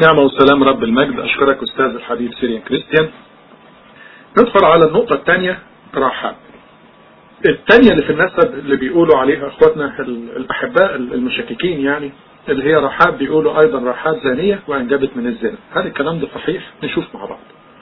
نعمة والسلام رب المجد أشكرك أستاذ الحبيب سيريان كريستيان ندخل على النقطة الثانية رحاب الثانية اللي في النسب اللي بيقولوا عليها اخواتنا الأحباء المشككين يعني اللي هي رحاب بيقولوا أيضا رحاب زانية وأنجبت من الزنا هل الكلام ده صحيح نشوف مع بعض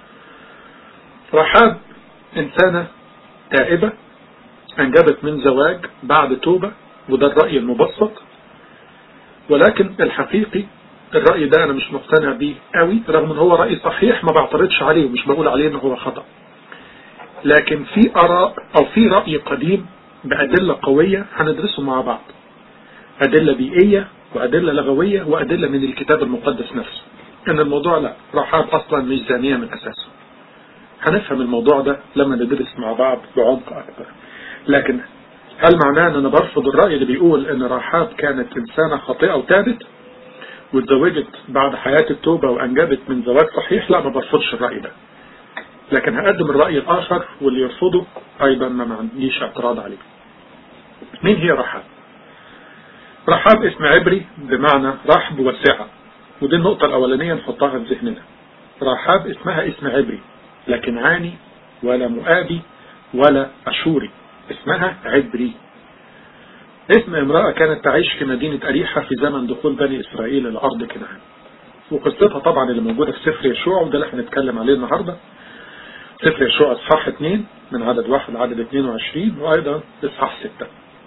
رحاب إنسانة تائبة أنجبت من زواج بعد توبة وده الرأي المبسط ولكن الحقيقي الرأي ده أنا مش مقتنع بيه قوي رغم ان هو رأي صحيح ما بعترضش عليه ومش بقول عليه ان هو خطأ لكن في آراء أو في رأي قديم بأدلة قوية هندرسه مع بعض أدلة بيئية وأدلة لغوية وأدلة من الكتاب المقدس نفسه إن الموضوع لا رحاب أصلا مش زانية من أساسه هنفهم الموضوع ده لما ندرس مع بعض بعمق أكبر لكن هل معناه أن أنا برفض الرأي اللي بيقول أن رحاب كانت إنسانة خاطئة وتابت واتزوجت بعد حياة التوبة وأنجبت من زواج صحيح لا ما برفضش الرأي ده لكن هقدم الرأي الآخر واللي يرفضه أيضا ما عنديش اعتراض عليه مين هي رحاب رحاب اسم عبري بمعنى رحب وسعة ودي النقطة الأولانية نحطها في ذهننا رحاب اسمها اسم عبري لكن عاني ولا مؤابي ولا أشوري اسمها عبري اسم امرأة كانت تعيش في مدينة أريحة في زمن دخول بني إسرائيل إلى أرض كنعان وقصتها طبعا اللي موجودة في سفر يشوع وده اللي احنا هنتكلم عليه النهاردة سفر يشوع إصحاح 2 من عدد 1 لعدد 22 وأيضا إصحاح 6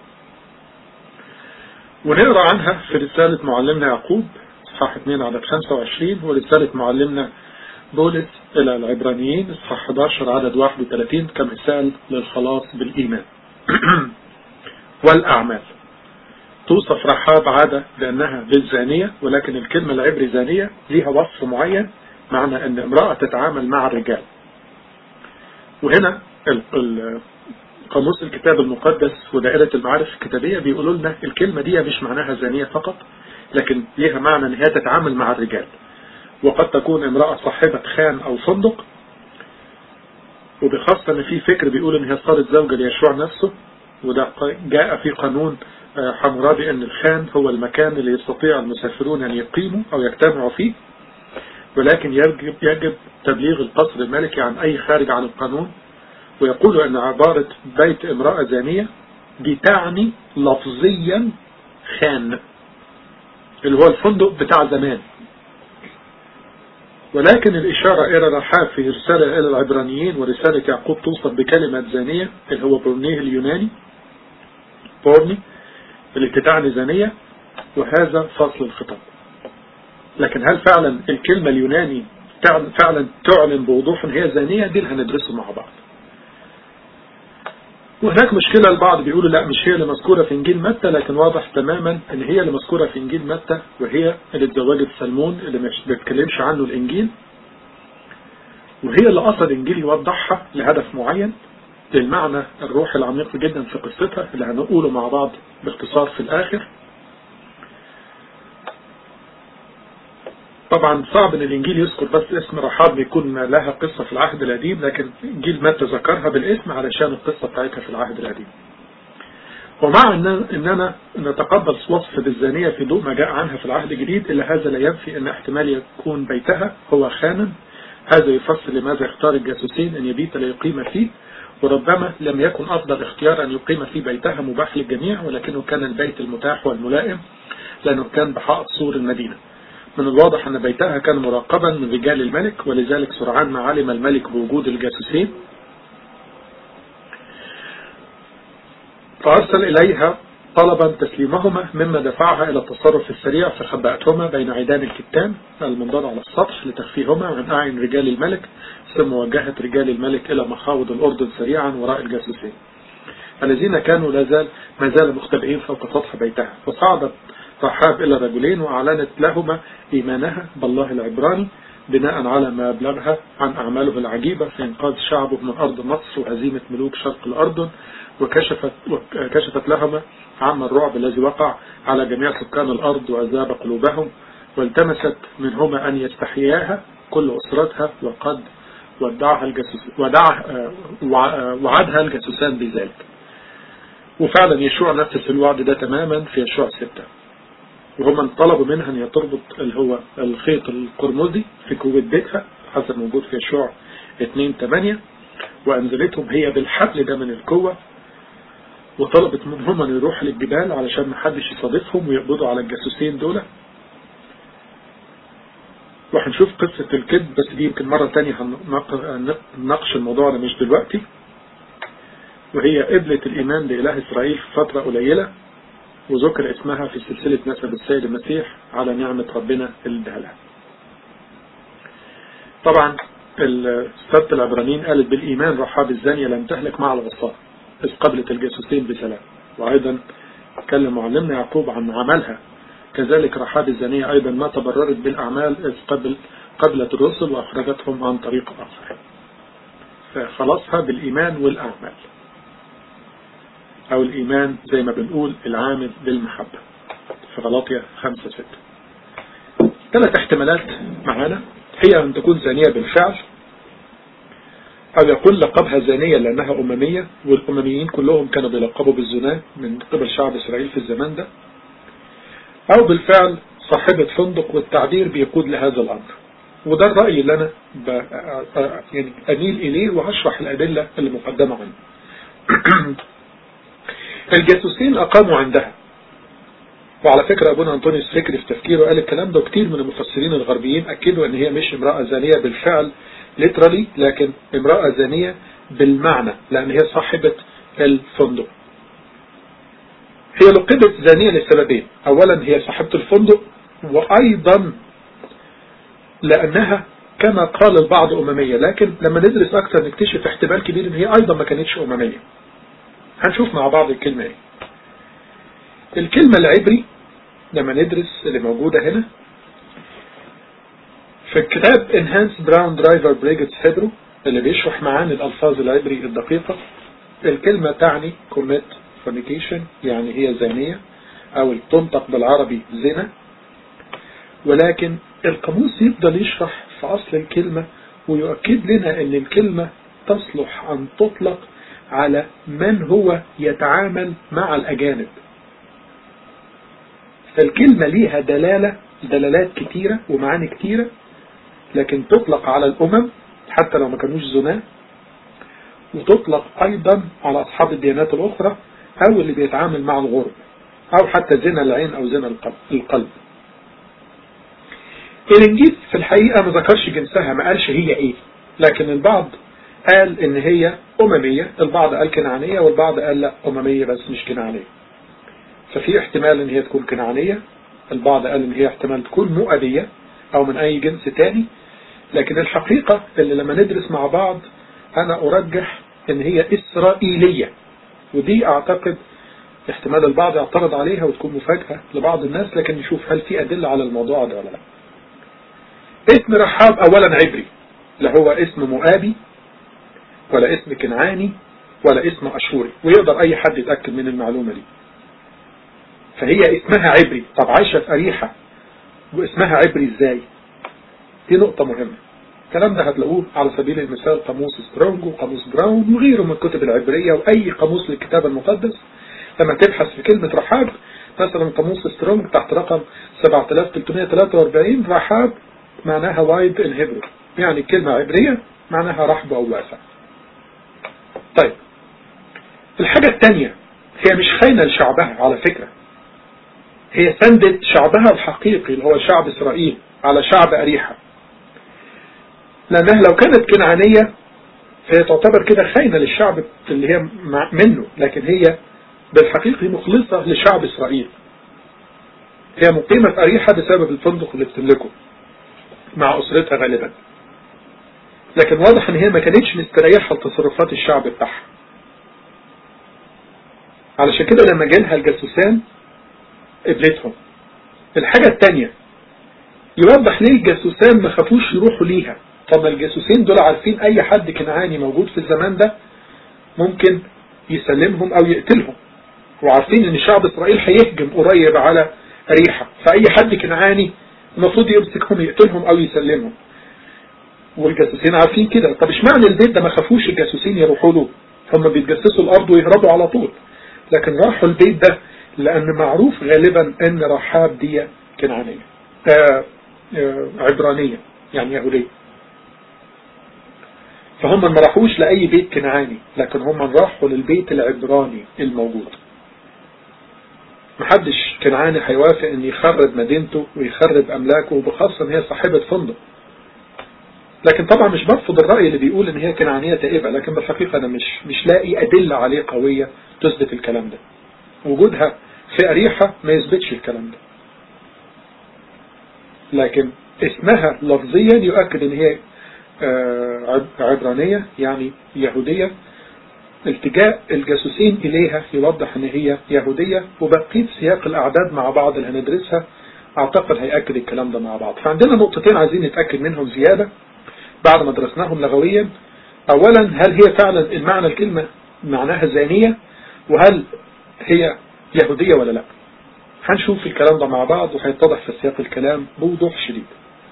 ونقرأ عنها في رسالة معلمنا يعقوب إصحاح 2 عدد 25 ورسالة معلمنا بولس إلى العبرانيين إصحاح 11 عدد 31 كمثال للخلاص بالإيمان والأعمال توصف رحاب عادة بأنها بالزانية ولكن الكلمة العبري زانية ليها وصف معين معنى أن امرأة تتعامل مع الرجال وهنا قاموس الكتاب المقدس ودائرة المعارف الكتابية بيقولوا لنا الكلمة دي مش معناها زانية فقط لكن ليها معنى أن هي تتعامل مع الرجال وقد تكون امرأة صاحبة خان أو فندق وبخاصة أن في فكر بيقول أن هي صارت زوجة ليشوع نفسه وده جاء في قانون حمورابي أن الخان هو المكان اللي يستطيع المسافرون أن يقيموا أو يجتمعوا فيه ولكن يجب, يجب تبليغ القصر الملكي عن أي خارج عن القانون ويقول أن عبارة بيت امرأة زانية دي تعني لفظيا خان اللي هو الفندق بتاع زمان ولكن الإشارة إلى رحاب في رسالة إلى العبرانيين ورسالة يعقوب توصف بكلمة زانية اللي هو بورنيه اليوناني بورني اللي تعني زانية وهذا فصل الخطاب لكن هل فعلا الكلمة اليوناني فعلا تعلن بوضوح ان هي زانية دي اللي هندرسه مع بعض وهناك مشكلة البعض بيقولوا لا مش هي اللي مذكورة في انجيل متى لكن واضح تماما ان هي اللي مذكورة في انجيل متى وهي اللي اتزوجت سلمون اللي مش بيتكلمش عنه الانجيل وهي اللي قصد انجيل يوضحها لهدف معين للمعنى الروحي العميق جدا في قصتها اللي هنقوله مع بعض باختصار في الاخر طبعا صعب ان الانجيل يذكر بس اسم رحاب بيكون لها قصة في العهد القديم لكن انجيل متى ذكرها بالاسم علشان القصة بتاعتها في العهد القديم ومع ان اننا نتقبل وصف بالزانية في ضوء ما جاء عنها في العهد الجديد الا هذا لا ينفي ان احتمال يكون بيتها هو خانا هذا يفسر لماذا اختار الجاسوسين ان يبيت ليقيم فيه وربما لم يكن افضل اختيار ان يقيم في بيتها مباح للجميع ولكنه كان البيت المتاح والملائم لانه كان بحائط سور المدينه من الواضح أن بيتها كان مراقبا من رجال الملك ولذلك سرعان ما علم الملك بوجود الجاسوسين فأرسل إليها طلبا تسليمهما مما دفعها إلى التصرف السريع فخبأتهما بين عيدان الكتان المنضد على السطح لتخفيهما عن أعين رجال الملك ثم وجهت رجال الملك إلى مخاوض الأردن سريعا وراء الجاسوسين الذين كانوا لازال ما زال مختبئين فوق سطح بيتها فصعدت رحاب إلى رجلين وأعلنت لهما إيمانها بالله العبراني بناء على ما أبلغها عن أعماله العجيبة في إنقاذ شعبه من أرض مصر وهزيمة ملوك شرق الأردن وكشفت, وكشفت لهما عما الرعب الذي وقع على جميع سكان الأرض وأذاب قلوبهم والتمست منهما أن يستحياها كل أسرتها وقد ودعها الجاسوس ودعها وعدها الجاسوسان بذلك وفعلا يشوع نفس الوعد ده تماما في يشوع ستة وهم طلبوا منها ان هي تربط اللي هو الخيط القرمزي في كوبة بيتها حسب موجود في يشوع 2 8 وانزلتهم هي بالحبل ده من القوة وطلبت منهم ان يروحوا للجبال علشان ما حدش يصادفهم ويقبضوا على الجاسوسين دول وهنشوف قصة الكذب بس دي يمكن مرة تانية هنناقش الموضوع ده مش دلوقتي وهي قبلة الإيمان لإله إسرائيل في فترة قليلة وذكر اسمها في سلسلة نسب السيد المسيح على نعمة ربنا اللي اداها لها. طبعا السبت العبرانيين قالت بالإيمان رحاب الزانية لم تهلك مع الغصار إذ قبلت الجاسوسين بسلام وأيضا اتكلم معلمنا يعقوب عن عملها كذلك رحاب الزانية أيضا ما تبررت بالأعمال إذ قبل قبلت الرسل وأخرجتهم عن طريق آخر فخلصها بالإيمان والأعمال أو الإيمان زي ما بنقول العامل بالمحبة في غلاطية خمسة ستة ثلاث احتمالات معانا هي أن تكون زانية بالفعل أو يقول لقبها زانية لأنها أممية والأمميين كلهم كانوا بيلقبوا بالزنا من قبل شعب إسرائيل في الزمان ده أو بالفعل صاحبة فندق والتعبير بيقود لهذا الأمر وده الرأي اللي أنا يعني أميل إليه وهشرح الأدلة اللي مقدمة عنه الجاسوسين أقاموا عندها وعلى فكرة أبونا أنطونيوس فكري في تفكيره قال الكلام ده كتير من المفسرين الغربيين أكدوا أن هي مش امرأة زانية بالفعل ليترالي لكن امرأة زانية بالمعنى لأن هي صاحبة الفندق هي لقبت زانية لسببين أولا هي صاحبة الفندق وأيضا لأنها كما قال البعض أممية لكن لما ندرس أكثر نكتشف احتمال كبير أن هي أيضا ما كانتش أممية هنشوف مع بعض الكلمة ايه الكلمة العبري لما ندرس اللي موجودة هنا في الكتاب Enhanced Brown Driver Brigades Hebrew اللي بيشرح معانا الألفاظ العبري الدقيقة الكلمة تعني commit fornication يعني هي زانية أو تنطق بالعربي زنا ولكن القاموس يفضل يشرح في أصل الكلمة ويؤكد لنا أن الكلمة تصلح أن تطلق على من هو يتعامل مع الأجانب فالكلمة ليها دلالة دلالات كتيرة ومعاني كتيرة لكن تطلق على الأمم حتى لو ما كانوش زناة وتطلق أيضا على أصحاب الديانات الأخرى أو اللي بيتعامل مع الغرب أو حتى زنا العين أو زنا القلب الإنجيل في الحقيقة ما ذكرش جنسها ما قالش هي إيه لكن البعض قال إن هي أممية البعض قال كنعانية والبعض قال لا أممية بس مش كنعانية ففي احتمال إن هي تكون كنعانية البعض قال إن هي احتمال تكون مؤبية أو من أي جنس تاني لكن الحقيقة اللي لما ندرس مع بعض أنا أرجح إن هي إسرائيلية ودي أعتقد احتمال البعض يعترض عليها وتكون مفاجأة لبعض الناس لكن نشوف هل في أدلة على الموضوع ده ولا لا اسم رحاب أولا عبري لا هو اسم مؤابي ولا اسم كنعاني ولا اسم أشوري ويقدر أي حد يتأكد من المعلومة دي فهي اسمها عبري طب عايشة في أريحة واسمها عبري ازاي دي نقطة مهمة الكلام ده هتلاقوه على سبيل المثال قاموس سترونج وقاموس براون وغيره من الكتب العبرية وأي قاموس للكتاب المقدس لما تبحث في كلمة رحاب مثلا قاموس سترونج تحت رقم 7343 رحاب معناها وايد ان هيبرو يعني كلمة عبرية معناها رحب أو واسع طيب الحاجة الثانية هي مش خاينة لشعبها على فكرة هي سندت شعبها الحقيقي اللي هو شعب إسرائيل على شعب أريحة لأنها لو كانت كنعانية فهي تعتبر كده خاينة للشعب اللي هي منه لكن هي بالحقيقة مخلصة لشعب إسرائيل هي مقيمة في أريحة بسبب الفندق اللي بتملكه مع أسرتها غالبا لكن واضح ان هي ما كانتش مستريحة لتصرفات الشعب بتاعها علشان كده لما جالها الجاسوسان قبلتهم الحاجة التانية يوضح ليه الجاسوسان ما خافوش يروحوا ليها طب الجاسوسين دول عارفين اي حد كنعاني موجود في الزمان ده ممكن يسلمهم او يقتلهم وعارفين ان شعب اسرائيل هيهجم قريب على ريحة فاي حد كنعاني المفروض يمسكهم يقتلهم او يسلمهم والجاسوسين عارفين كده طب اشمعنى البيت ده ما خافوش الجاسوسين يروحوا له هم بيتجسسوا الارض ويهربوا على طول لكن راحوا البيت ده لأن معروف غالبا أن رحاب دي كنعانية آه آه عبرانية يعني يهودية فهم ما راحوش لأي بيت كنعاني لكن هم راحوا للبيت العبراني الموجود محدش كنعاني هيوافق ان يخرب مدينته ويخرب املاكه وبخاصة ان هي صاحبة فندق لكن طبعا مش برفض الرأي اللي بيقول ان هي كنعانية تائبة لكن بالحقيقة انا مش مش لاقي ادلة عليه قوية تثبت الكلام ده وجودها في أريحة ما يثبتش الكلام ده لكن اسمها لفظيا يؤكد ان هي عبرانية يعني يهودية التجاء الجاسوسين إليها يوضح أن هي يهودية وبقية سياق الأعداد مع بعض اللي هندرسها أعتقد هيأكد الكلام ده مع بعض فعندنا نقطتين عايزين نتأكد منهم زيادة بعد ما درسناهم لغويا أولا هل هي فعلا المعنى الكلمة معناها زانية وهل هي يهودية ولا لا هنشوف الكلام ده مع بعض وهيتضح في سياق الكلام بوضوح شديد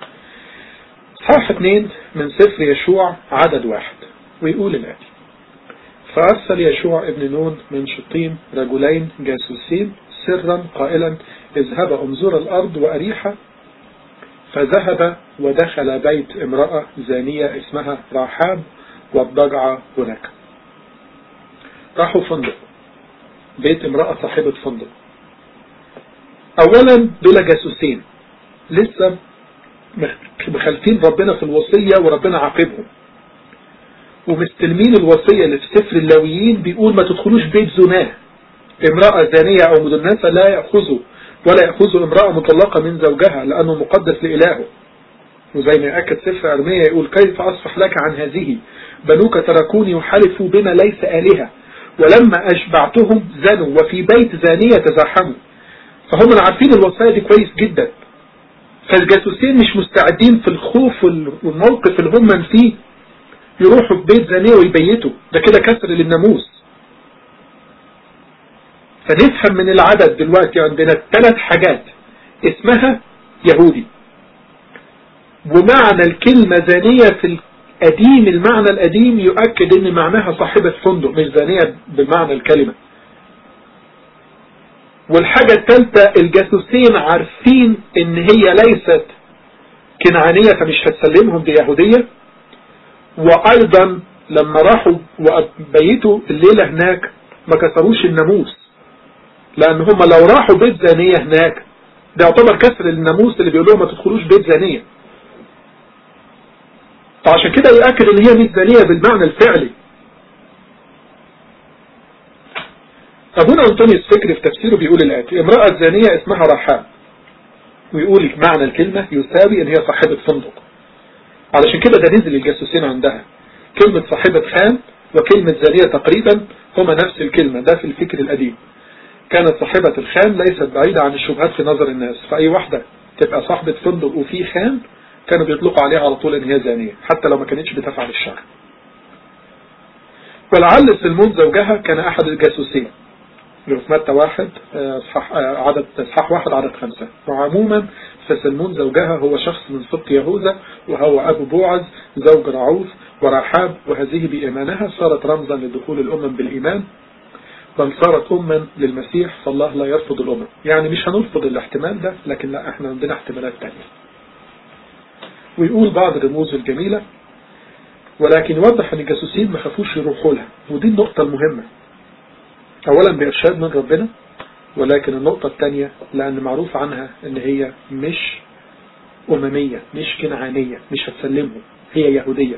صح اثنين من سفر يشوع عدد واحد ويقول الآتي فأرسل يشوع ابن نون من شطيم رجلين جاسوسين سرا قائلا اذهب انظر الأرض وأريحة فذهب ودخل بيت امرأة زانية اسمها راحاب والضجعة هناك راحوا فندق بيت امرأة صاحبة فندق أولا دول جاسوسين لسه مخالفين ربنا في الوصية وربنا عاقبهم ومستلمين الوصية اللي في سفر اللاويين بيقول ما تدخلوش بيت زناه امرأة زانية أو مدنسة لا يأخذوا ولا يأخذوا امرأة مطلقة من زوجها لأنه مقدس لإلهه وزي ما يأكد سفر أرمية يقول كيف أصفح لك عن هذه بنوك تركوني وحلفوا بما ليس آلهة ولما أشبعتهم زنوا وفي بيت زانية تزاحموا فهم عارفين الوصايا دي كويس جدا فالجاسوسين مش مستعدين في الخوف والموقف اللي هم فيه يروحوا في بيت زانية ويبيتوا ده كده كسر للناموس فنفهم من العدد دلوقتي عندنا ثلاث حاجات اسمها يهودي ومعنى الكلمة زانية في القديم المعنى القديم يؤكد ان معناها صاحبة فندق مش زانية بمعنى الكلمة والحاجة الثالثة الجاسوسين عارفين ان هي ليست كنعانية فمش هتسلمهم دي يهودية وايضا لما راحوا وبيتوا الليلة هناك ما كسروش الناموس لان هم لو راحوا بيت زانية هناك ده يعتبر كسر الناموس اللي بيقول لهم ما تدخلوش بيت زانية فعشان كده يؤكد ان هي مش زانية بالمعنى الفعلي ابونا انطونيوس فكري في تفسيره بيقول الاتي امرأة زانية اسمها رحاب ويقول معنى الكلمة يساوي ان هي صاحبة فندق علشان كده ده نزل الجاسوسين عندها كلمة صاحبة خان وكلمة زانية تقريبا هما نفس الكلمة ده في الفكر القديم كانت صاحبة الخان ليست بعيدة عن الشبهات في نظر الناس فأي واحدة تبقى صاحبة فندق وفي خان كانوا بيطلقوا عليها على طول ان هي زانية حتى لو ما كانتش بتفعل الشر ولعل سلمون زوجها كان أحد الجاسوسين اللي في متى واحد اصحاح عدد اصحاح واحد عدد خمسة وعموما فسلمون زوجها هو شخص من سبط يهوذا وهو أبو بوعز زوج رعوث ورحاب وهذه بإيمانها صارت رمزا لدخول الأمم بالإيمان بل صارت أما للمسيح فالله لا يرفض الأمم يعني مش هنرفض الاحتمال ده لكن لا احنا عندنا احتمالات تانية ويقول بعض الرموز الجميلة ولكن يوضح ان الجاسوسين ما خافوش يروحوا لها ودي النقطة المهمة اولا بارشاد من ربنا ولكن النقطة الثانية لان معروف عنها ان هي مش اممية مش كنعانية مش هتسلمهم هي يهودية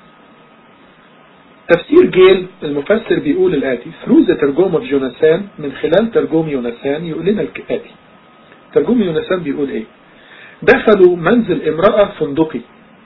تفسير جيل المفسر بيقول الآتي through the ترجمة جوناثان من خلال ترجمة يوناثان يقول لنا الآتي ترجمة يوناثان بيقول ايه دخلوا منزل امرأة فندقي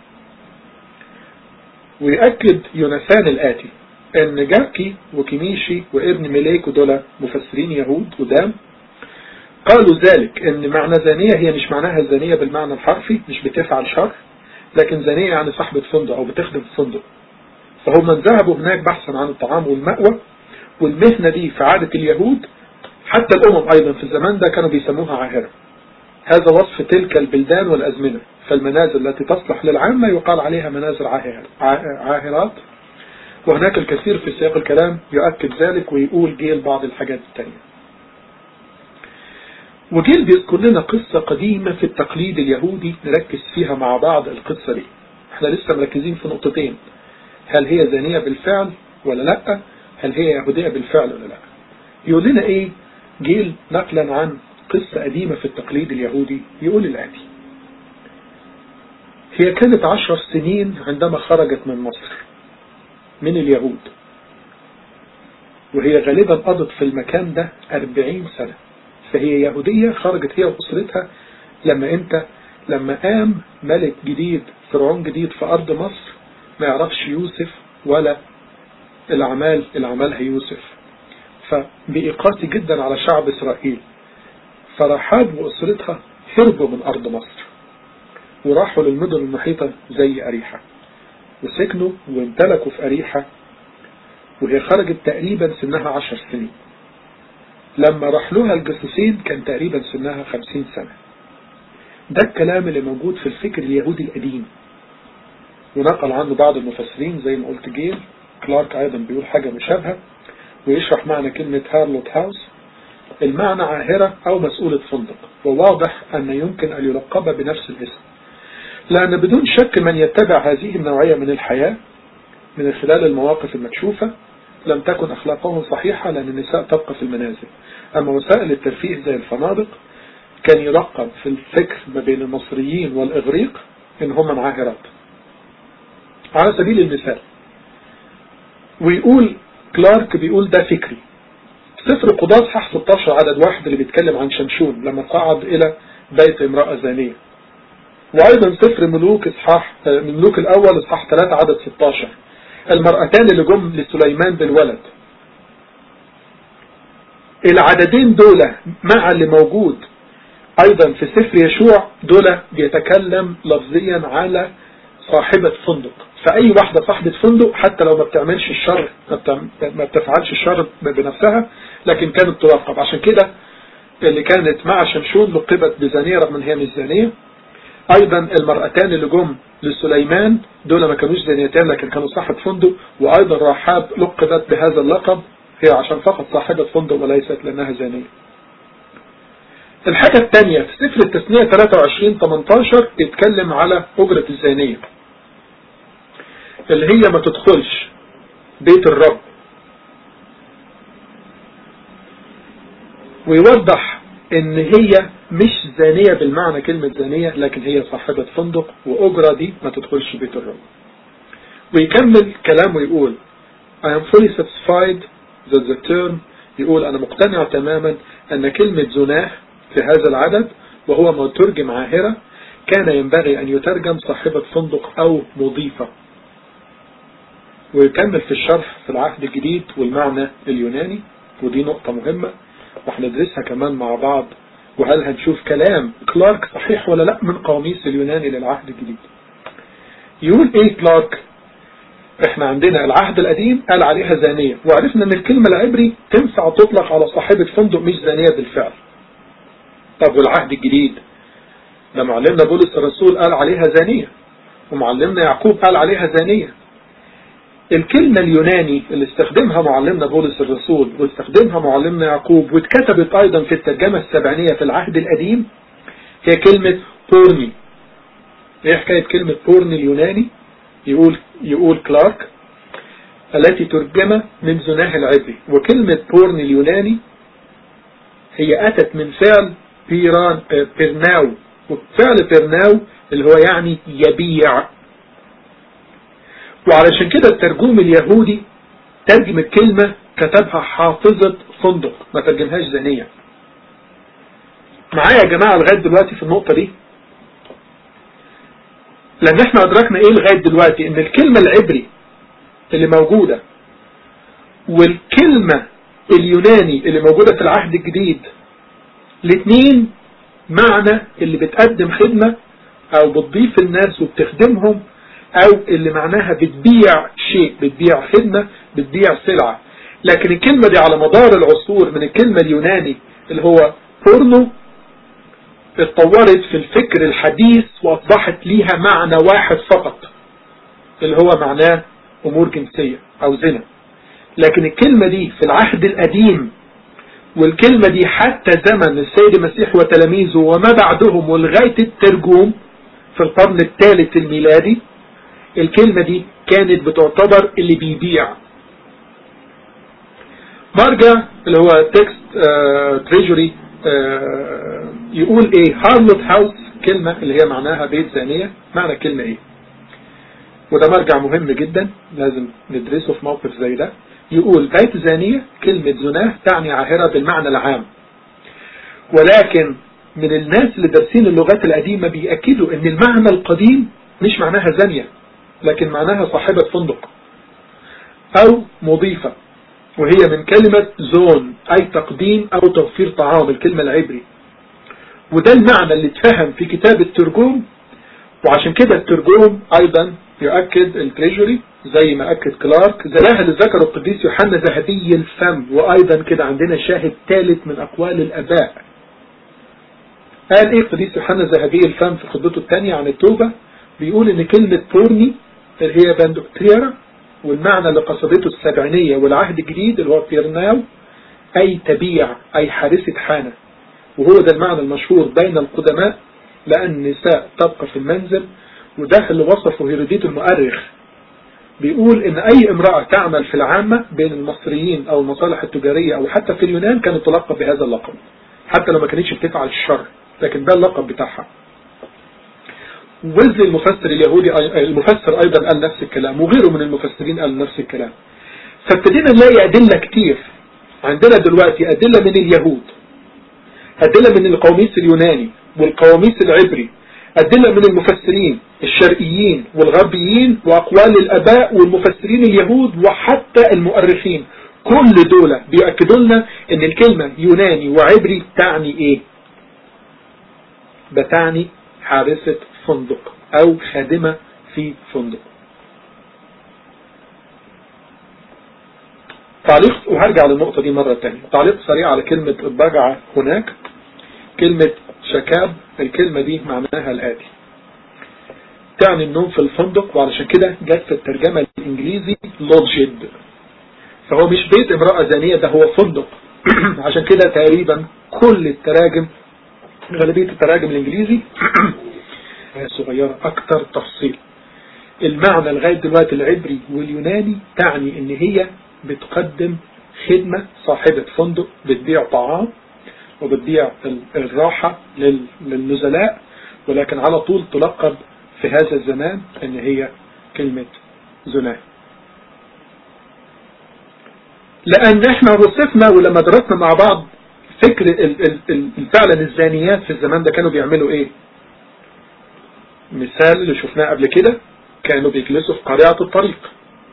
ويأكد يوناثان الآتي ان جاكي وكيميشي وابن ميليك ودول مفسرين يهود قدام قالوا ذلك ان معنى زانية هي مش معناها الزانية بالمعنى الحرفي مش بتفعل شر لكن زانية يعني صاحبة فندق او بتخدم في فندق فهم ذهبوا هناك بحثا عن الطعام والمأوى والمهنة دي في عادة اليهود حتى الأمم أيضا في الزمان ده كانوا بيسموها عاهرة هذا وصف تلك البلدان والأزمنة فالمنازل التي تصلح للعامة يقال عليها منازل عاهر عاهرات وهناك الكثير في سياق الكلام يؤكد ذلك ويقول جيل بعض الحاجات التانية وجيل بيذكر لنا قصة قديمة في التقليد اليهودي نركز فيها مع بعض القصة دي احنا لسه مركزين في نقطتين هل هي زانية بالفعل ولا لا هل هي يهودية بالفعل ولا لا يقول لنا ايه جيل نقلا عن قصة قديمة في التقليد اليهودي يقول الآتي هي كانت عشر سنين عندما خرجت من مصر من اليهود وهي غالبا قضت في المكان ده أربعين سنة فهي يهودية خرجت هي وأسرتها لما انت لما قام ملك جديد فرعون جديد في أرض مصر ما يعرفش يوسف ولا الأعمال اللي عملها يوسف فبقي قاسي جدا على شعب إسرائيل فرحاب وأسرتها هربوا من أرض مصر وراحوا للمدن المحيطة زي أريحة وسكنوا وامتلكوا في أريحة وهي خرجت تقريبا سنها عشر سنين لما راح لها الجاسوسين كان تقريبا سنها خمسين سنة ده الكلام اللي موجود في الفكر اليهودي القديم ونقل عنه بعض المفسرين زي ما قلت جيل كلارك أيضا بيقول حاجة مشابهة ويشرح معنى كلمة هارلوت هاوس المعنى عاهرة أو مسؤولة فندق وواضح أن يمكن أن يلقب بنفس الاسم لأن بدون شك من يتبع هذه النوعية من الحياة من خلال المواقف المكشوفة لم تكن أخلاقهم صحيحة لأن النساء تبقى في المنازل أما وسائل الترفيه زي الفنادق كان يلقب في الفكر ما بين المصريين والإغريق إن هم عاهرات على سبيل المثال ويقول كلارك بيقول ده فكري سفر قضاة صح 16 عدد واحد اللي بيتكلم عن شمشون لما صعد إلى بيت امرأة زانية وأيضا سفر ملوك إصحاح ملوك الأول إصحاح 3 عدد 16 المرأتان اللي جم لسليمان بالولد العددين دول مع اللي موجود أيضا في سفر يشوع دول بيتكلم لفظيا على صاحبة فندق فأي واحدة صاحبة فندق حتى لو ما بتعملش الشر ما بتفعلش الشر بنفسها لكن كانت تراقب عشان كده اللي كانت مع شمشون لقبت بزانية رغم ان هي مش زانية ايضا المرأتان اللي جم لسليمان دول ما كانوش زانيتان لكن كانوا صاحب فندق وايضا رحاب لقبت بهذا اللقب هي عشان فقط صاحبة فندق وليست لانها زانية الحاجة الثانية في سفر التثنية 23 18 يتكلم على أجرة الزانية اللي هي ما تدخلش بيت الرب ويوضح ان هي مش زانية بالمعنى كلمة زانية لكن هي صاحبة فندق وأجرة دي ما تدخلش بيت الرب ويكمل كلامه يقول I am fully satisfied that the term يقول أنا مقتنع تماما أن كلمة زناه في هذا العدد وهو ما ترجم عاهرة كان ينبغي أن يترجم صاحبة فندق أو مضيفة ويكمل في الشرح في العهد الجديد والمعنى اليوناني ودي نقطة مهمة وهندرسها كمان مع بعض وهل هنشوف كلام كلارك صحيح ولا لا من قواميس اليوناني للعهد الجديد يقول ايه كلارك احنا عندنا العهد القديم قال عليها زانية وعرفنا ان الكلمة العبري تنفع تطلق على صاحبة فندق مش زانية بالفعل طب والعهد الجديد ده معلمنا بولس الرسول قال عليها زانية ومعلمنا يعقوب قال عليها زانية الكلمة اليوناني اللي استخدمها معلمنا بولس الرسول واستخدمها معلمنا يعقوب واتكتبت أيضا في الترجمة السبعينية في العهد القديم هي كلمة بورني ايه حكاية كلمة بورني اليوناني يقول يقول كلارك التي ترجم من زناه العبري وكلمة بورني اليوناني هي أتت من فعل بيران بيرناو وفعل بيرناو اللي هو يعني يبيع وعلشان كده الترجوم اليهودي ترجم الكلمة كتبها حافظة فندق ما ترجمهاش زانية معايا يا جماعة لغاية دلوقتي في النقطة دي لان احنا ادركنا ايه لغاية دلوقتي ان الكلمة العبري اللي موجودة والكلمة اليوناني اللي موجودة في العهد الجديد الاثنين معنى اللي بتقدم خدمة او بتضيف الناس وبتخدمهم او اللي معناها بتبيع شيء بتبيع خدمة بتبيع سلعة لكن الكلمة دي على مدار العصور من الكلمة اليوناني اللي هو بورنو اتطورت في الفكر الحديث واصبحت ليها معنى واحد فقط اللي هو معناه امور جنسية او زنا لكن الكلمة دي في العهد القديم والكلمة دي حتى زمن السيد المسيح وتلاميذه وما بعدهم ولغاية الترجوم في القرن الثالث الميلادي الكلمة دي كانت بتعتبر اللي بيبيع مرجع اللي هو تكست تريجري يقول ايه هارلوت هاوس كلمة اللي هي معناها بيت زانية معنى كلمة ايه وده مرجع مهم جدا لازم ندرسه في موقف زي ده يقول بيت زانية كلمة زناه تعني عاهرة بالمعنى العام ولكن من الناس اللي دارسين اللغات القديمة بيأكدوا ان المعنى القديم مش معناها زانية لكن معناها صاحبة فندق او مضيفة وهي من كلمة زون اي تقديم او توفير طعام الكلمة العبري وده المعنى اللي اتفهم في كتاب الترجوم وعشان كده الترجوم ايضا يؤكد التريجري زي ما أكد كلارك زلاها اللي ذكره القديس يوحنا ذهبي الفم وأيضا كده عندنا شاهد ثالث من أقوال الأباء قال إيه القديس يوحنا ذهبي الفم في خطبته الثانية عن التوبة بيقول إن كلمة بورني اللي هي باندوكتريرا والمعنى اللي قصدته السبعينية والعهد الجديد اللي هو بيرناو أي تبيع أي حارسة حانة وهو ده المعنى المشهور بين القدماء لأن النساء تبقى في المنزل وده اللي وصفه هيروديت المؤرخ بيقول ان اي امرأة تعمل في العامة بين المصريين او المصالح التجارية او حتى في اليونان كانت تلقب بهذا اللقب حتى لو ما كانتش بتفعل الشر لكن ده اللقب بتاعها وزي المفسر اليهودي المفسر ايضا قال نفس الكلام وغيره من المفسرين قال نفس الكلام فابتدينا نلاقي ادلة كتير عندنا دلوقتي ادلة من اليهود ادلة من القواميس اليوناني والقواميس العبري أدلة من المفسرين الشرقيين والغربيين وأقوال الأباء والمفسرين اليهود وحتى المؤرخين كل دول بيأكدوا لنا أن الكلمة يوناني وعبري تعني إيه بتعني حارسة فندق أو خادمة في فندق تعليق وهرجع للنقطة دي مرة تانية تعليق سريع على كلمة البجعة هناك كلمة شكاب الكلمة دي معناها الآتي تعني النوم في الفندق وعلشان كده جت في الترجمة الإنجليزي لوجد فهو مش بيت امرأة زانية ده هو فندق عشان كده تقريبا كل التراجم غالبية التراجم الإنجليزي صغيرة أكتر تفصيل المعنى لغاية دلوقتي العبري واليوناني تعني ان هي بتقدم خدمة صاحبة فندق بتبيع طعام وبتبيع الراحة للنزلاء ولكن على طول تلقب في هذا الزمان ان هي كلمة زنا لان احنا وصفنا ولما درسنا مع بعض فكر فعلا الزانيات في الزمان ده كانوا بيعملوا ايه مثال اللي شفناه قبل كده كانوا بيجلسوا في قريعة الطريق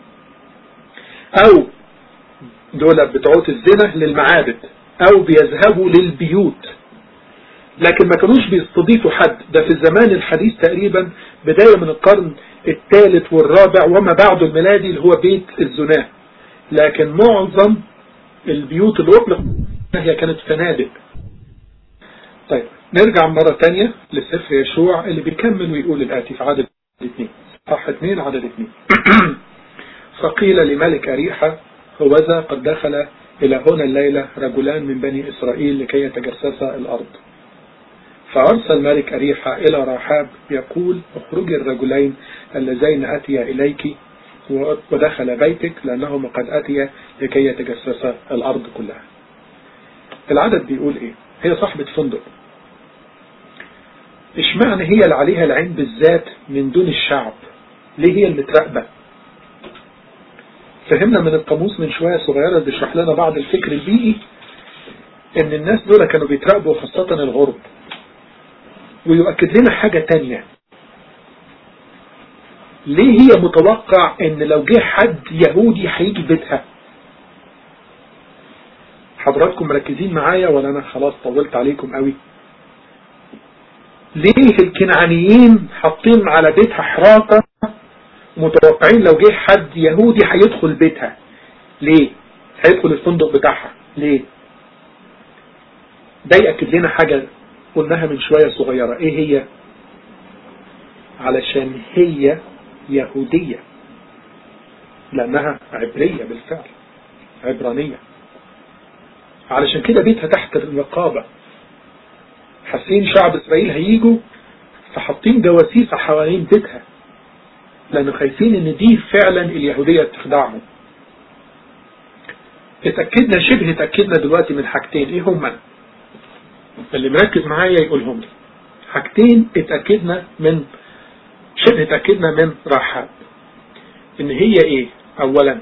او دول بتوعات الزنا للمعابد او بيذهبوا للبيوت لكن ما كانوش بيستضيفوا حد ده في الزمان الحديث تقريبا بداية من القرن الثالث والرابع وما بعده الميلادي اللي هو بيت الزناه لكن معظم البيوت اللي اطلق هي كانت فنادق طيب نرجع مرة تانية لسفر يشوع اللي بيكمل ويقول الآتي في عدد اثنين صح اثنين عدد اثنين فقيل لملك أريحة هوذا قد دخل إلى هنا الليلة رجلان من بني إسرائيل لكي يتجسسا الأرض فأرسل ملك أريحة إلى رحاب يقول اخرجي الرجلين اللذين أتيا إليك ودخل بيتك لأنهما قد أتيا لكي يتجسسا الأرض كلها العدد بيقول إيه هي صاحبة فندق اشمعنى هي اللي عليها العين بالذات من دون الشعب ليه هي المتراقبة فهمنا من القاموس من شوية صغيرة بيشرح لنا بعض الفكر البيئي ان الناس دول كانوا بيتراقبوا خاصة الغرب ويؤكد لنا حاجة تانية ليه هي متوقع ان لو جه حد يهودي هيجي بيتها حضراتكم مركزين معايا ولا انا خلاص طولت عليكم قوي ليه الكنعانيين حاطين على بيتها حراسة متوقعين لو جه حد يهودي هيدخل بيتها ليه هيدخل الفندق بتاعها ليه ده يأكد لنا حاجة قلناها من شوية صغيرة ايه هي علشان هي يهودية لأنها عبرية بالفعل عبرانية علشان كده بيتها تحت الرقابة حاسين شعب اسرائيل هيجوا فحاطين جواسيس حوالين بيتها لانه خايفين ان دي فعلا اليهودية تخدعهم اتأكدنا شبه اتأكدنا دلوقتي من حاجتين ايه هما اللي مركز معايا يقولهم لي حاجتين اتأكدنا من شبه اتأكدنا من رحاب ان هي ايه اولا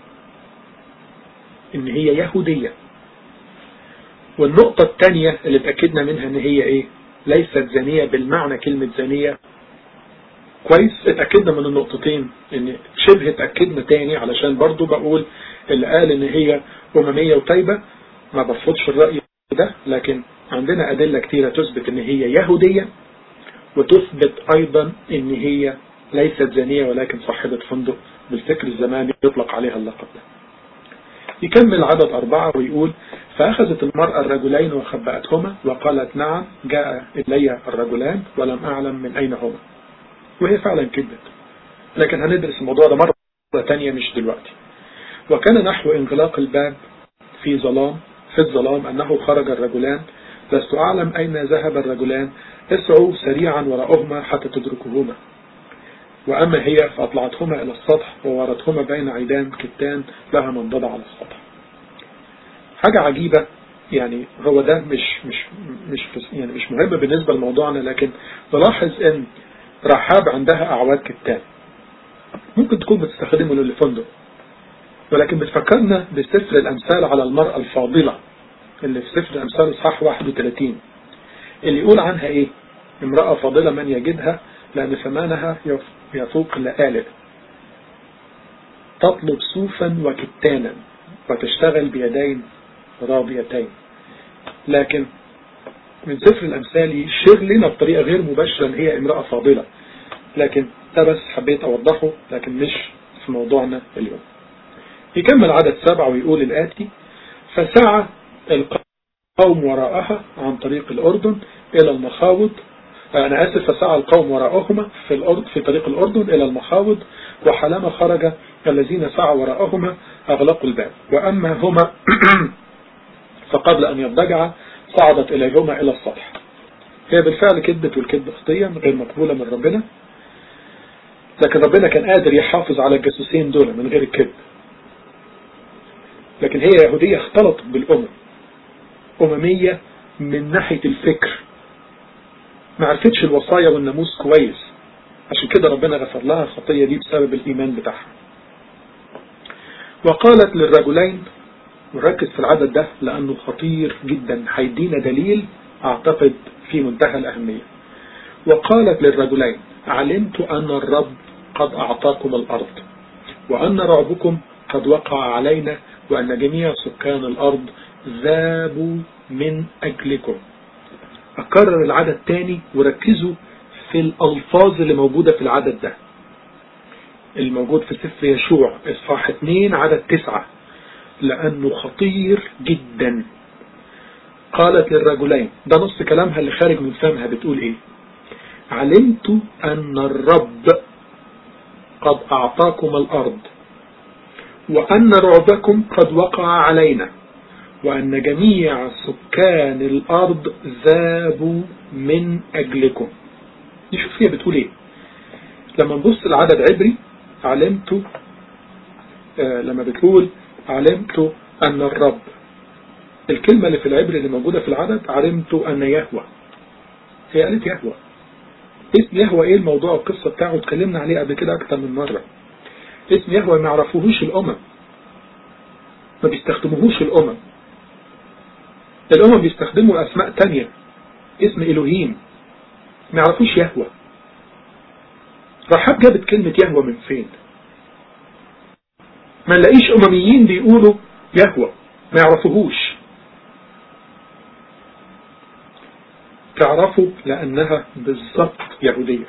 ان هي يهودية والنقطة الثانية اللي اتأكدنا منها ان هي ايه ليست زانية بالمعنى كلمة زانية كويس اتأكدنا من النقطتين ان شبه اتأكدنا تاني علشان برضو بقول اللي قال ان هي اممية وتايبة ما برفضش الرأي ده لكن عندنا ادلة كتيرة تثبت ان هي يهودية وتثبت ايضا ان هي ليست زانية ولكن صاحبة فندق بالفكر الزماني يطلق عليها اللقب ده يكمل عدد أربعة ويقول فأخذت المرأة الرجلين وخبأتهما وقالت نعم جاء إلي الرجلان ولم أعلم من أين هما وهي فعلا كذبت لكن هندرس الموضوع ده مرة تانية مش دلوقتي وكان نحو انغلاق الباب في ظلام في الظلام أنه خرج الرجلان لست أعلم أين ذهب الرجلان اسعوا سريعا وراءهما حتى تدركهما وأما هي فأطلعتهما إلى السطح وورتهما بين عيدان كتان لها منضدة على السطح حاجة عجيبة يعني هو ده مش مش مش يعني مش مهم بالنسبة لموضوعنا لكن بلاحظ ان رحاب عندها أعواد كتان ممكن تكون بتستخدمه للفندق ولكن بتفكرنا بسفر الأمثال على المرأة الفاضلة اللي في سفر الأمثال إصحاح 31 اللي يقول عنها إيه امرأة فاضلة من يجدها لأن ثمانها يفوق لآلئ تطلب صوفا وكتانا وتشتغل بيدين راضيتين لكن من سفر الأمثال يشير لنا بطريقة غير مباشرة ان هي امرأة فاضلة لكن ده بس حبيت أوضحه لكن مش في موضوعنا اليوم يكمل عدد سبعة ويقول الآتي فسعى القوم وراءها عن طريق الأردن إلى المخاوض أنا آسف فسعى القوم وراءهما في الأرض في طريق الأردن إلى المخاوض وحلما خرج الذين سعوا وراءهما أغلقوا الباب وأما هما فقبل أن يضجع صعدت إليهما إلى السطح هي بالفعل كذبت والكذب خطية غير مقبولة من ربنا لكن ربنا كان قادر يحافظ على الجاسوسين دول من غير الكذب لكن هي يهودية اختلطت بالأمم أممية من ناحية الفكر ما عرفتش الوصايا والناموس كويس عشان كده ربنا غفر لها الخطية دي بسبب الإيمان بتاعها وقالت للرجلين وركز في العدد ده لأنه خطير جدا هيدينا دليل أعتقد في منتهى الأهمية وقالت للرجلين علمت أن الرب قد أعطاكم الأرض وأن رعبكم قد وقع علينا وأن جميع سكان الأرض ذابوا من أجلكم أكرر العدد تاني وركزوا في الألفاظ اللي موجودة في العدد ده الموجود في سفر يشوع إصحاح 2 عدد 9 لأنه خطير جدا قالت للرجلين ده نص كلامها اللي خارج من فمها بتقول ايه علمت أن الرب قد أعطاكم الأرض وأن رعبكم قد وقع علينا وأن جميع سكان الأرض ذابوا من أجلكم نشوف هي بتقول ايه لما نبص العدد عبري علمت آه لما بتقول علمت أن الرب الكلمة اللي في العبري اللي موجودة في العدد علمت أن يهوى هي قالت يهوى اسم يهوى ايه الموضوع القصة بتاعه اتكلمنا عليه قبل كده أكتر من مرة اسم يهوى ما يعرفوهوش الأمم ما بيستخدموهوش الأمم الأمم بيستخدموا أسماء تانية اسم إلهيم ما يعرفوش يهوى رحاب جابت كلمة يهوى من فين ما نلاقيش أمميين بيقولوا يهوى ما يعرفوهوش تعرفوا لأنها بالضبط يهودية